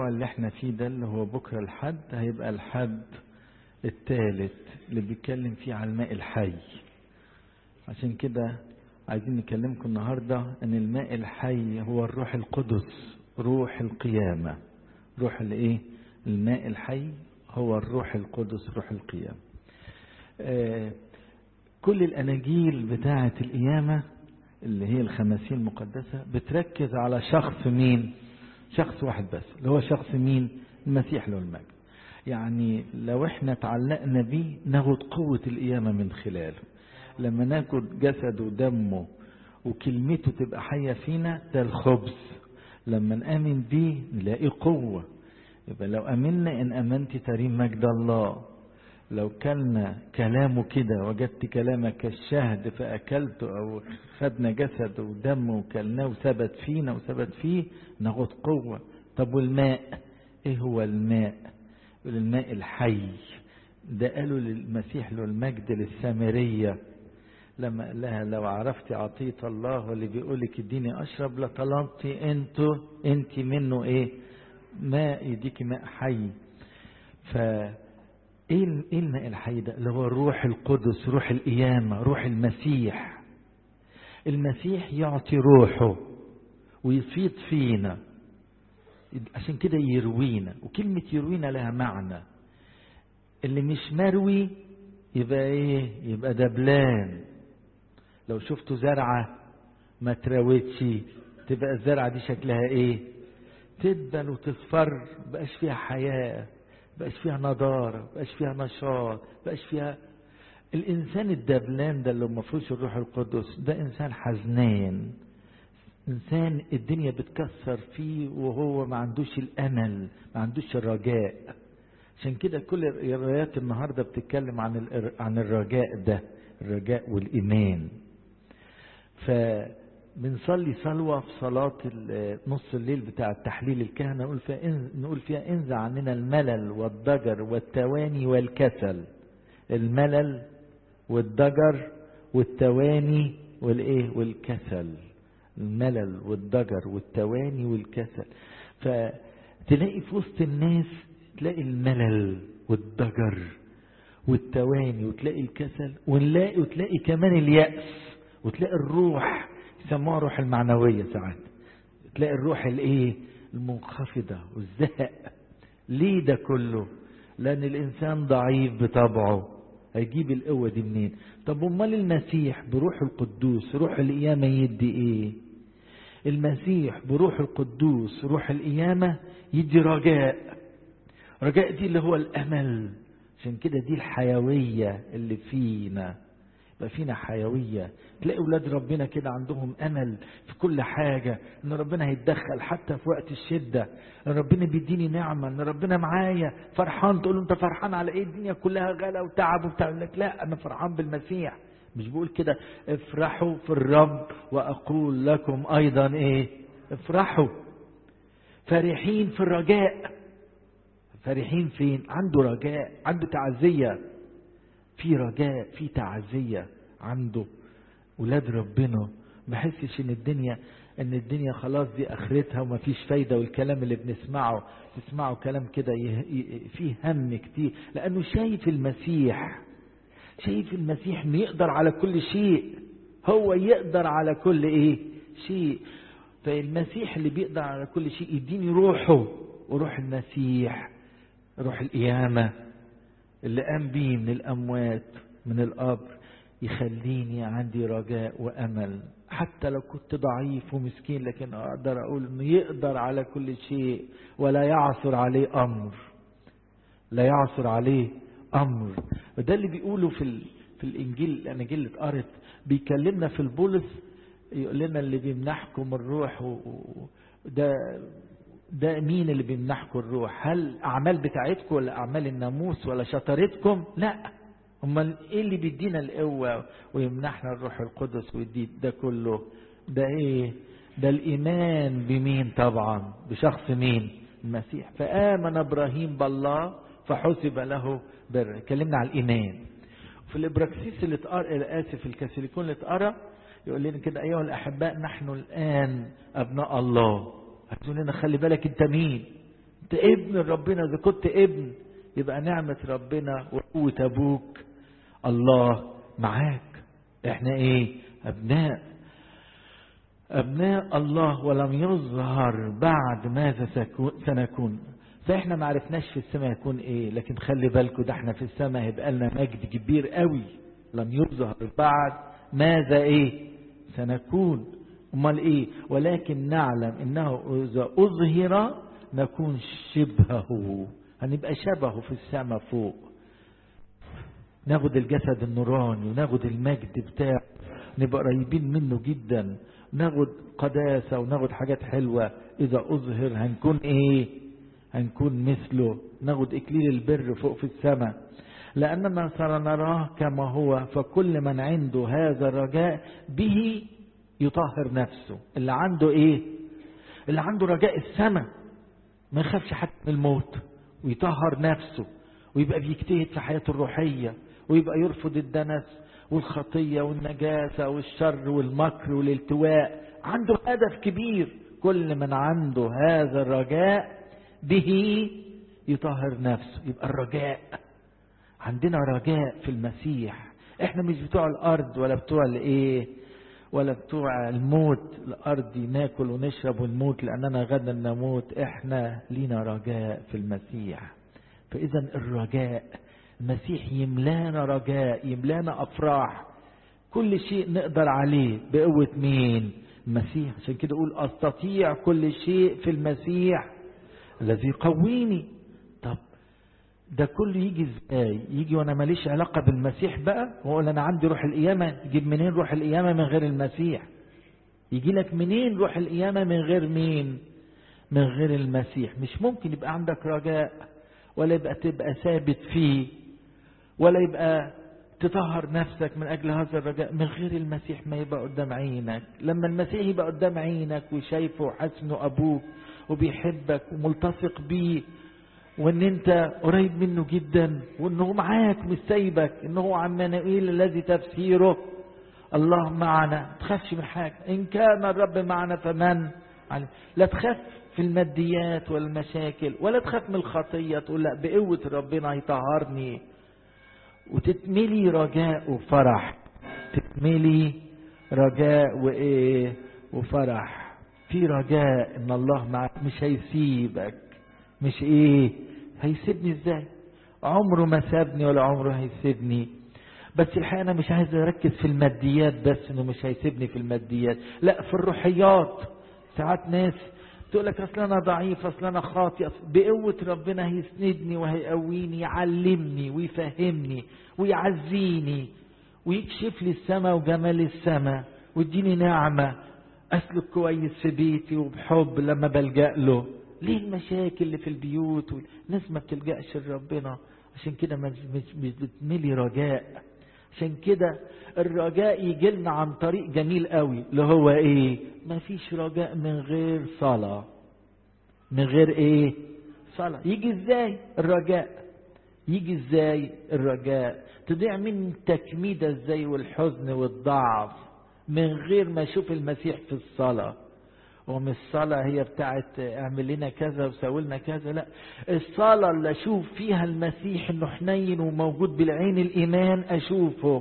الأسبوع اللي احنا فيه ده اللي هو بكرة الحد هيبقى الحد الثالث اللي بيتكلم فيه على الماء الحي عشان كده عايزين نكلمكم النهاردة ان الماء الحي هو الروح القدس روح القيامة روح الايه الماء الحي هو الروح القدس روح القيامة آه كل الاناجيل بتاعة القيامة اللي هي الخماسين المقدسة بتركز على شخص مين شخص واحد بس اللي هو شخص مين المسيح له المجد يعني لو احنا تعلقنا بيه ناخد قوة القيامة من خلاله لما ناخد جسده ودمه وكلمته تبقى حية فينا ده الخبز لما نآمن بيه نلاقي قوة يبقى لو أمنا إن أمنت تريم مجد الله لو كلنا كلامه كده وجدت كلامك كالشهد فأكلته أو خدنا جسده ودمه وكلناه وثبت فينا وثبت فيه ناخد قوة طب والماء ايه هو الماء الماء الحي ده قالوا للمسيح له المجد للسامرية لما قال لها لو عرفتي عطية الله واللي بيقولك اديني اشرب لطلبتي انتو انت منه ايه ماء يديكي ماء حي ف ايه ايه الماء الحي ده اللي هو الروح القدس روح القيامة روح المسيح المسيح يعطي روحه ويفيض فينا عشان كده يروينا وكلمة يروينا لها معنى اللي مش مروي يبقى ايه يبقى دبلان لو شفتوا زرعة ما تراوتش تبقى الزرعة دي شكلها ايه تدبل وتصفر بقاش فيها حياة بقاش فيها نضارة بقاش فيها نشاط بقاش فيها الإنسان الدبلان ده اللي مفروش الروح القدس ده إنسان حزنان إنسان الدنيا بتكسر فيه وهو ما عندوش الأمل ما عندوش الرجاء عشان كده كل الروايات النهاردة بتتكلم عن عن الرجاء ده الرجاء والإيمان فبنصلي صلوة في صلاة نص الليل بتاع التحليل الكهنة نقول فيها نقول فيها انزع عننا الملل والضجر والتواني والكسل الملل والضجر والتواني والايه والكسل الملل والضجر والتواني والكسل فتلاقي في وسط الناس تلاقي الملل والضجر والتواني وتلاقي الكسل ونلاقي وتلاقي كمان اليأس وتلاقي الروح يسموها روح المعنوية ساعات تلاقي الروح الايه المنخفضة والزهق ليه ده كله لأن الإنسان ضعيف بطبعه هيجيب القوة دي منين طب امال المسيح بروح القدوس روح القيامة يدي ايه المسيح بروح القدوس روح القيامة يدي رجاء رجاء دي اللي هو الأمل عشان كده دي الحيوية اللي فينا يبقى فينا حيوية تلاقي ولاد ربنا كده عندهم أمل في كل حاجة إن ربنا هيتدخل حتى في وقت الشدة إن ربنا بيديني نعمة إن ربنا معايا فرحان تقول له أنت فرحان على إيه الدنيا كلها غلا وتعب وبتاع لك لا أنا فرحان بالمسيح مش بقول كده افرحوا في الرب وأقول لكم أيضا إيه افرحوا فرحين في الرجاء فرحين فين عنده رجاء عنده تعزية في رجاء في تعزية عنده ولاد ربنا ما حسش ان الدنيا ان الدنيا خلاص دي اخرتها وما فيش فايدة والكلام اللي بنسمعه تسمعوا كلام كده فيه هم كتير لانه شايف المسيح شايف المسيح انه يقدر على كل شيء هو يقدر على كل ايه شيء فالمسيح اللي بيقدر على كل شيء يديني روحه وروح المسيح روح القيامة اللي قام بيه من الأموات من القبر يخليني عندي رجاء وأمل حتى لو كنت ضعيف ومسكين لكن أقدر أقول إنه يقدر على كل شيء ولا يعثر عليه أمر لا يعثر عليه أمر وده اللي بيقوله في في الإنجيل الأناجيل اللي اتقرت بيكلمنا في البولس يقول لنا اللي بيمنحكم الروح وده ده مين اللي بيمنحكم الروح هل اعمال بتاعتكم ولا اعمال الناموس ولا شطارتكم لا امال ايه اللي بيدينا القوه ويمنحنا الروح القدس ويدي ده كله ده ايه ده الايمان بمين طبعا بشخص مين المسيح فامن ابراهيم بالله فحسب له بر اتكلمنا على الايمان في الابراكسيس اللي اتقرا اسف الكاثوليكون اللي اتقرا يقول لنا كده ايها الاحباء نحن الان ابناء الله هتقول لنا خلي بالك انت مين انت ابن ربنا اذا كنت ابن يبقى نعمة ربنا وقوة ابوك الله معاك احنا ايه ابناء ابناء الله ولم يظهر بعد ماذا سنكون فاحنا ما عرفناش في السماء يكون ايه لكن خلي بالكم ده احنا في السماء هيبقى لنا مجد كبير قوي لم يظهر بعد ماذا ايه سنكون امال ايه ولكن نعلم انه اذا اظهر نكون شبهه هنبقى شبهه في السماء فوق ناخد الجسد النوراني وناخد المجد بتاعه نبقى قريبين منه جدا ناخد قداسة وناخد حاجات حلوة إذا أظهر هنكون إيه هنكون مثله ناخد إكليل البر فوق في السماء لأننا سنراه كما هو فكل من عنده هذا الرجاء به يطهر نفسه اللي عنده إيه اللي عنده رجاء السماء ما يخافش حتى من الموت ويطهر نفسه ويبقى بيجتهد في حياته الروحية ويبقى يرفض الدنس والخطية والنجاسة والشر والمكر والالتواء عنده هدف كبير كل من عنده هذا الرجاء به يطهر نفسه يبقى الرجاء عندنا رجاء في المسيح احنا مش بتوع الارض ولا بتوع الايه ولا بتوع الموت الارض ناكل ونشرب ونموت لاننا غدا نموت احنا لينا رجاء في المسيح فاذا الرجاء المسيح يملانا رجاء يملانا افراح كل شيء نقدر عليه بقوة مين المسيح عشان كده اقول استطيع كل شيء في المسيح الذي يقويني طب ده كله يجي ازاي يجي وانا ماليش علاقة بالمسيح بقى واقول انا عندي روح القيامة يجيب منين روح القيامة من غير المسيح يجي لك منين روح القيامة من غير مين من غير المسيح مش ممكن يبقى عندك رجاء ولا يبقى تبقى ثابت فيه ولا يبقى تطهر نفسك من أجل هذا الرجاء من غير المسيح ما يبقى قدام عينك لما المسيح يبقى قدام عينك وشايفه وحسنه أبوك وبيحبك وملتصق بيه وان انت قريب منه جدا وانه معاك مش سايبك انه هو عمانوئيل الذي تفسيره الله معنا تخافش من حاجة ان كان الرب معنا فمن عليه لا تخاف في الماديات والمشاكل ولا تخاف من الخطية تقول لا بقوة ربنا هيطهرني وتتملي رجاء وفرح تتملي رجاء وايه وفرح في رجاء ان الله معك مش هيسيبك مش ايه هيسيبني ازاي عمره ما سابني ولا عمره هيسيبني بس الحقيقة أنا مش عايز أركز في الماديات بس إنه مش هيسيبني في الماديات لا في الروحيات ساعات ناس تقول لك أصل أنا ضعيف أصل أنا خاطئ بقوة ربنا هيسندني وهيقويني يعلمني ويفهمني ويعزيني ويكشف لي السماء وجمال السماء ويديني نعمة أسلك كويس في بيتي وبحب لما بلجأ له ليه المشاكل اللي في البيوت والناس ما بتلجأش لربنا عشان كده مش مش بتملي رجاء عشان كده الرجاء يجي لنا عن طريق جميل قوي اللي هو ايه ما فيش رجاء من غير صلاة من غير ايه صلاة يجي ازاي الرجاء يجي ازاي الرجاء تضيع من تكميدة ازاي والحزن والضعف من غير ما اشوف المسيح في الصلاه ومش الصلاة هي بتاعت اعمل لنا كذا وسوي لنا كذا لا الصلاة اللي اشوف فيها المسيح انه حنين وموجود بالعين الايمان اشوفه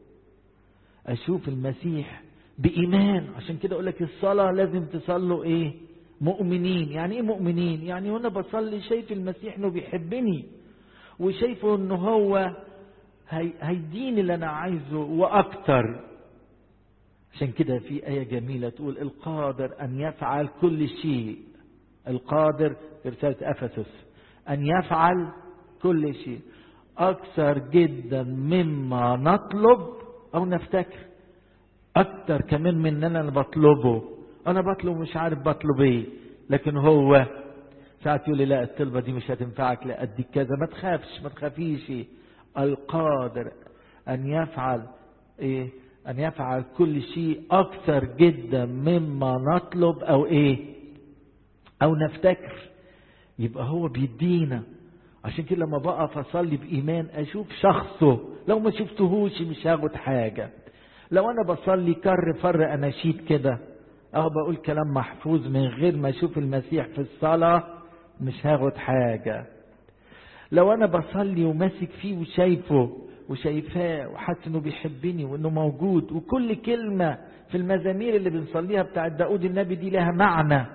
اشوف المسيح بايمان عشان كده اقول لك الصلاة لازم تصلوا ايه مؤمنين يعني ايه مؤمنين يعني وانا بصلي شايف المسيح انه بيحبني وشايفه انه هو هي هيديني اللي انا عايزه واكتر عشان كده في آية جميلة تقول القادر أن يفعل كل شيء القادر في رسالة أفسس أن يفعل كل شيء أكثر جدا مما نطلب أو نفتكر أكثر كمان من أنا بطلبه أنا بطلب مش عارف بطلب إيه لكن هو ساعات يقول لي لا الطلبة دي مش هتنفعك لا أديك كذا ما تخافش ما تخافيش القادر أن يفعل إيه أن يفعل كل شيء أكثر جدا مما نطلب أو إيه أو نفتكر يبقى هو بيدينا عشان كده لما بقف أصلي بإيمان أشوف شخصه لو ما شفتهوش مش هاخد حاجة لو أنا بصلي كر فر أناشيد كده أو بقول كلام محفوظ من غير ما أشوف المسيح في الصلاة مش هاخد حاجة لو انا بصلي وماسك فيه وشايفه وشايفاه وحاسس انه بيحبني وانه موجود وكل كلمة في المزامير اللي بنصليها بتاعت داود النبي دي لها معنى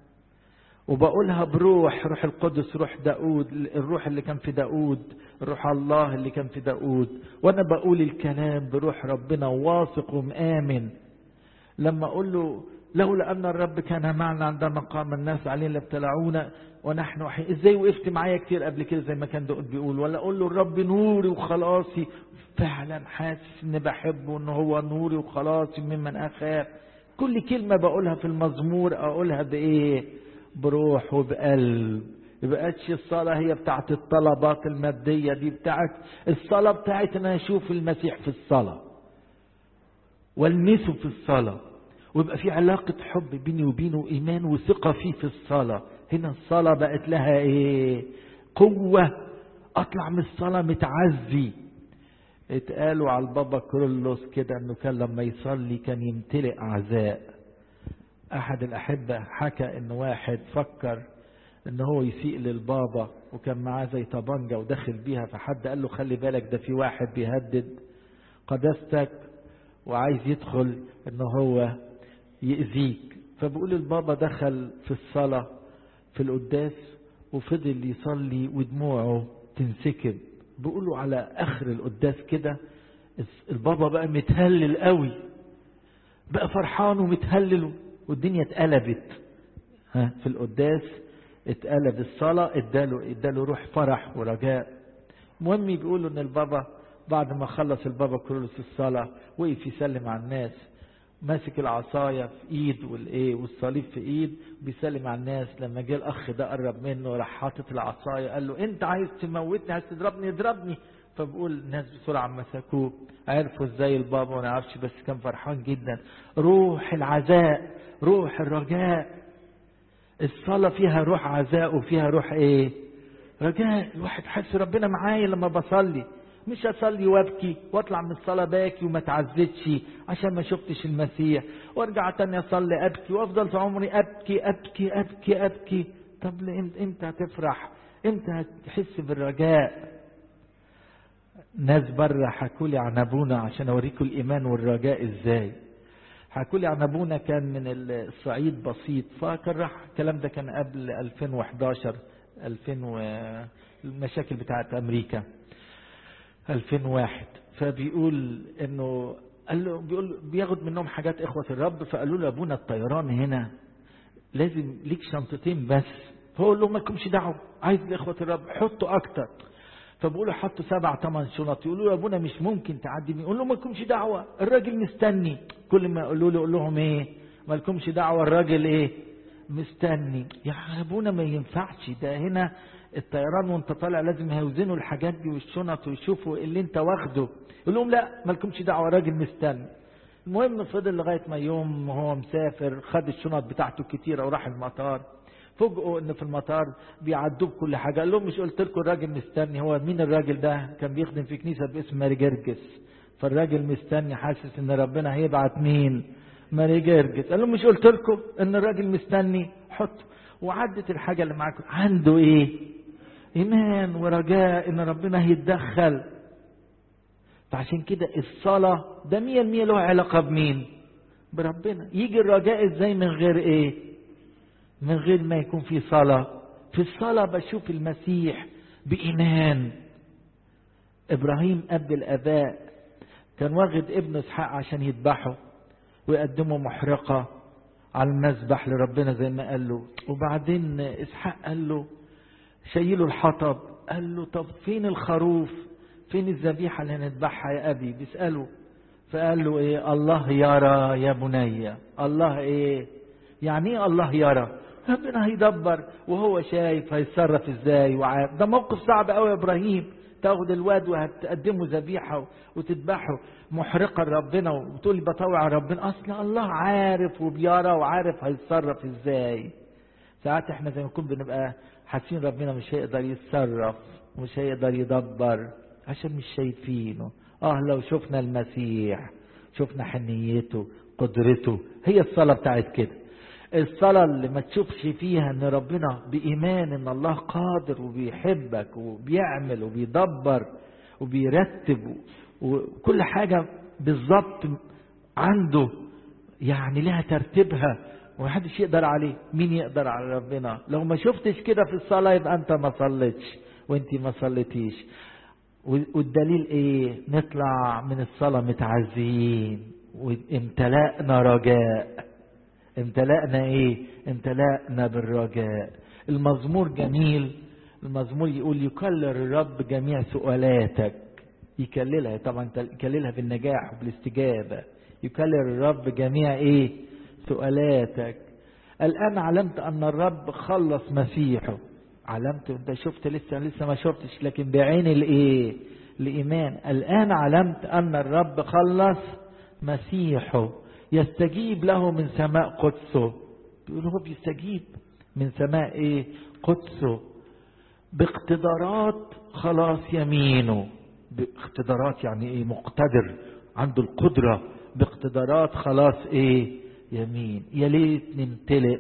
وبقولها بروح روح القدس روح داود الروح اللي كان في داود روح الله اللي كان في داود وانا بقول الكلام بروح ربنا واثق ومآمن لما اقول له لولا ان الرب كان معنا عندما قام الناس علينا لابتلعونا ونحن وحي ازاي وقفت معايا كتير قبل كده زي ما كان داود بيقول ولا اقول له الرب نوري وخلاصي فعلا حاسس ان بحبه ان هو نوري وخلاصي ممن اخاف كل كلمه بقولها في المزمور اقولها بايه بروح وبقلب يبقاش الصلاة هي بتاعت الطلبات المادية دي بتاعت الصلاة بتاعت ان انا اشوف المسيح في الصلاة والمسه في الصلاة ويبقى في علاقة حب بيني وبينه وإيمان وثقة فيه في الصلاة هنا الصلاة بقت لها إيه قوة أطلع من الصلاة متعزي اتقالوا على البابا كرولوس كده انه كان لما يصلي كان يمتلئ عزاء احد الاحبة حكى ان واحد فكر ان هو يسيء للبابا وكان معاه زي طبنجة ودخل بيها فحد قال له خلي بالك ده في واحد بيهدد قداستك وعايز يدخل ان هو يأذيك فبقول البابا دخل في الصلاة في القداس وفضل يصلي ودموعه تنسكب بيقولوا على اخر القداس كده البابا بقى متهلل قوي بقى فرحان ومتهلل والدنيا اتقلبت ها في القداس اتقلب الصلاة اداله اداله روح فرح ورجاء المهم بيقولوا ان البابا بعد ما خلص البابا كرولوس الصلاة وقف يسلم على الناس ماسك العصاية في ايد والايه والصليب في ايد بيسلم على الناس لما جه الاخ ده قرب منه راح حاطط العصاية قال له انت عايز تموتني عايز تضربني اضربني فبقول الناس بسرعة مسكوه عرفوا ازاي البابا ما نعرفش بس كان فرحان جدا روح العزاء روح الرجاء الصلاة فيها روح عزاء وفيها روح ايه رجاء الواحد حاسس ربنا معايا لما بصلي مش اصلي وابكي واطلع من الصلاه باكي وما اتعزتش عشان ما شفتش المسيح وارجع تاني اصلي ابكي وافضل في عمري ابكي ابكي ابكي ابكي طب امتى هتفرح امتى هتحس بالرجاء ناس بره حكوا لي عن ابونا عشان اوريكم الايمان والرجاء ازاي حكوا لي عن ابونا كان من الصعيد بسيط فكان راح الكلام ده كان قبل 2011 2000 والمشاكل بتاعت امريكا 2001 فبيقول انه قال له بيقول بياخد منهم حاجات اخوة الرب فقالوا له ابونا الطيران هنا لازم ليك شنطتين بس فهو قال لهم مالكمش دعوه عايز لاخوة الرب حطوا اكتر فبيقولوا حطوا سبع ثمان شنط يقولوا له ابونا مش ممكن تعدي يقول لهم مالكمش دعوه الراجل مستني كل ما يقولوا له يقول لهم ايه مالكمش دعوه الراجل ايه مستني يا ابونا ما ينفعش ده هنا الطيران وانت طالع لازم هيوزنوا الحاجات دي والشنط ويشوفوا اللي انت واخده يقول لهم لا مالكمش دعوه راجل مستني المهم فضل لغايه ما يوم وهو مسافر خد الشنط بتاعته كتيره وراح المطار فوجئوا ان في المطار بيعدوه بكل حاجه قال لهم مش قلت لكم الراجل مستني هو مين الراجل ده كان بيخدم في كنيسه باسم ماري جرجس فالراجل مستني حاسس ان ربنا هيبعت مين ماري جرجس قال لهم مش قلت لكم ان الراجل مستني حط وعدت الحاجه اللي معاكم عنده ايه ايمان ورجاء ان ربنا هيتدخل فعشان كده الصلاه ده مية المية له علاقه بمين بربنا يجي الرجاء ازاي من غير ايه من غير ما يكون في صلاة في الصلاة بشوف المسيح بإيمان إبراهيم أب الآباء كان واخد ابنه إسحاق عشان يذبحه ويقدمه محرقة على المذبح لربنا زي ما قال له وبعدين إسحاق قال له شيله الحطب قال له طب فين الخروف فين الذبيحة اللي هنذبحها يا أبي بيسأله فقال له إيه الله يرى يا بني الله إيه يعني إيه الله يرى ربنا هيدبر وهو شايف هيتصرف ازاي وعارف ده موقف صعب قوي يا ابراهيم تاخد الواد وهتقدمه ذبيحه وتذبحه محرقه لربنا وتقول لي بطوع ربنا اصلا الله عارف وبيرى وعارف هيتصرف ازاي ساعات احنا زي ما نكون بنبقى حاسين ربنا مش هيقدر يتصرف ومش هيقدر يدبر عشان مش شايفينه اه لو شفنا المسيح شفنا حنيته قدرته هي الصلاه بتاعت كده الصلاة اللي ما تشوفش فيها ان ربنا بإيمان ان الله قادر وبيحبك وبيعمل وبيدبر وبيرتب وكل حاجة بالظبط عنده يعني لها ترتيبها ومحدش يقدر عليه مين يقدر على ربنا لو ما شفتش كده في الصلاة يبقى انت ما صليتش وانت ما صليتيش والدليل ايه نطلع من الصلاة متعزيين وامتلأنا رجاء امتلأنا ايه امتلأنا بالرجاء المزمور جميل المزمور يقول يكلر الرب جميع سؤالاتك يكللها طبعا يكللها بالنجاح وبالاستجابة يكلر الرب جميع ايه سؤالاتك الآن علمت أن الرب خلص مسيحه علمت انت شفت لسه لسه ما شفتش لكن بعين الايه الايمان الان علمت ان الرب خلص مسيحه يستجيب له من سماء قدسه بيقول هو بيستجيب من سماء ايه قدسه باقتدارات خلاص يمينه باقتدارات يعني ايه مقتدر عنده القدرة باقتدارات خلاص ايه يمين يا ليت نمتلئ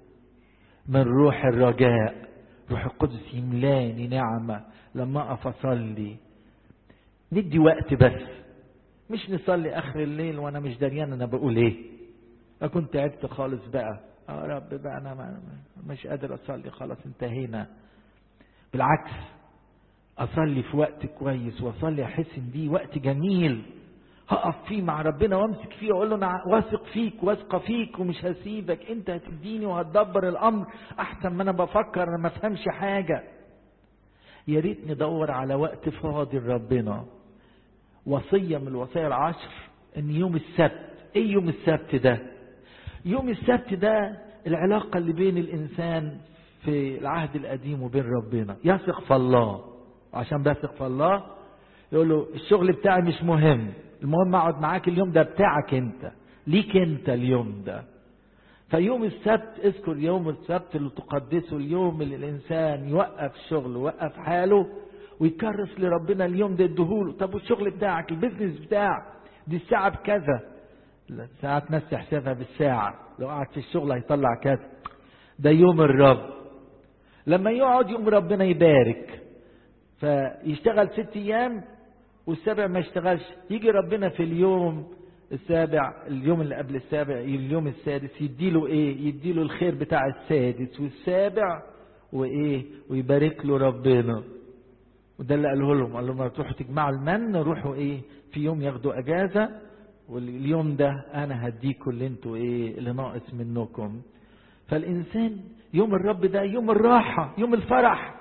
من روح الرجاء روح القدس يملاني نعمة لما أقف أصلي ندي وقت بس مش نصلي آخر الليل وأنا مش دريان أنا بقول إيه أكون تعبت خالص بقى يا رب بقى أنا ما مش قادر أصلي خلاص انتهينا بالعكس أصلي في وقت كويس وأصلي أحس إن دي وقت جميل هقف فيه مع ربنا وامسك فيه واقول له انا واثق فيك واثقه فيك ومش هسيبك انت هتديني وهتدبر الامر احسن ما انا بفكر انا ما افهمش حاجه يا ريت ندور على وقت فاضي لربنا وصيه من الوصايا العشر ان يوم السبت ايه يوم السبت ده يوم السبت ده العلاقه اللي بين الانسان في العهد القديم وبين ربنا يثق في الله عشان بيثق في الله يقول له الشغل بتاعي مش مهم المهم اقعد معاك اليوم ده بتاعك انت ليك انت اليوم ده فيوم السبت اذكر يوم السبت اللي تقدسه اليوم اللي الانسان يوقف شغله ويوقف حاله ويكرس لربنا اليوم ده اديهوله طب والشغل بتاعك البيزنس بتاعك دي الساعة بكذا ساعات ناس تحسبها بالساعة لو قعد في الشغل هيطلع كذا ده يوم الرب لما يقعد يوم ربنا يبارك فيشتغل ست ايام والسابع ما يشتغلش يجي ربنا في اليوم السابع اليوم اللي قبل السابع اليوم السادس يديله ايه يديله الخير بتاع السادس والسابع وايه ويبارك له ربنا وده اللي قاله لهم قال لهم تروحوا تجمعوا المن روحوا ايه في يوم ياخدوا اجازه واليوم ده انا هديكم اللي انتوا ايه اللي ناقص منكم فالانسان يوم الرب ده يوم الراحه يوم الفرح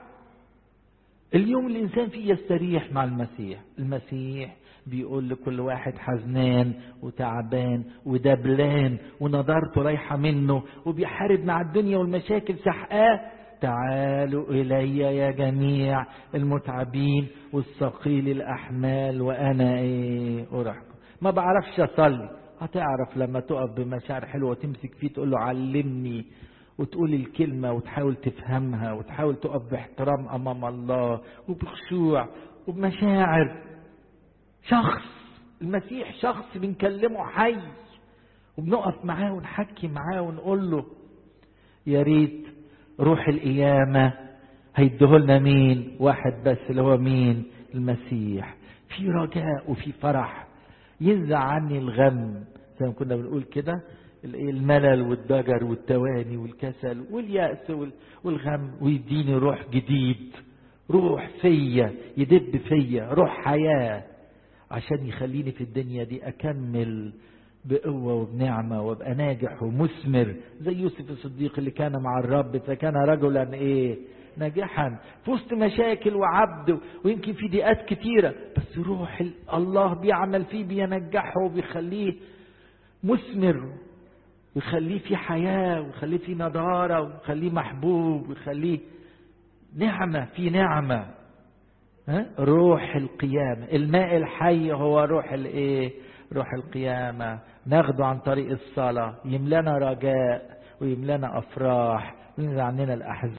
اليوم الإنسان فيه يستريح مع المسيح المسيح بيقول لكل واحد حزنان وتعبان ودبلان ونظرته رايحة منه وبيحارب مع الدنيا والمشاكل سحقاه تعالوا إلي يا جميع المتعبين والثقيل الأحمال وأنا إيه أرحكم ما بعرفش أصلي هتعرف لما تقف بمشاعر حلوة وتمسك فيه تقول له علمني وتقول الكلمة وتحاول تفهمها وتحاول تقف باحترام أمام الله وبخشوع وبمشاعر شخص المسيح شخص بنكلمه حي وبنقف معاه ونحكي معاه ونقول له يا ريت روح القيامة هيديهولنا مين واحد بس اللي هو مين المسيح في رجاء وفي فرح ينزع عني الغم زي ما كنا بنقول كده الملل والضجر والتواني والكسل واليأس والغم ويديني روح جديد روح فيا يدب فيا روح حياة عشان يخليني في الدنيا دي أكمل بقوة وبنعمة وابقى ناجح ومثمر زي يوسف الصديق اللي كان مع الرب فكان رجلا ايه ناجحا في وسط مشاكل وعبد ويمكن في ضيقات كتيرة بس روح الله بيعمل فيه بينجحه وبيخليه مثمر ويخليه في حياة ويخليه في نضارة ويخليه محبوب ويخليه نعمة في نعمة ها؟ روح القيامة الماء الحي هو روح الايه روح القيامة ناخده عن طريق الصلاة يملانا رجاء ويملانا أفراح وينزع عننا الأحزان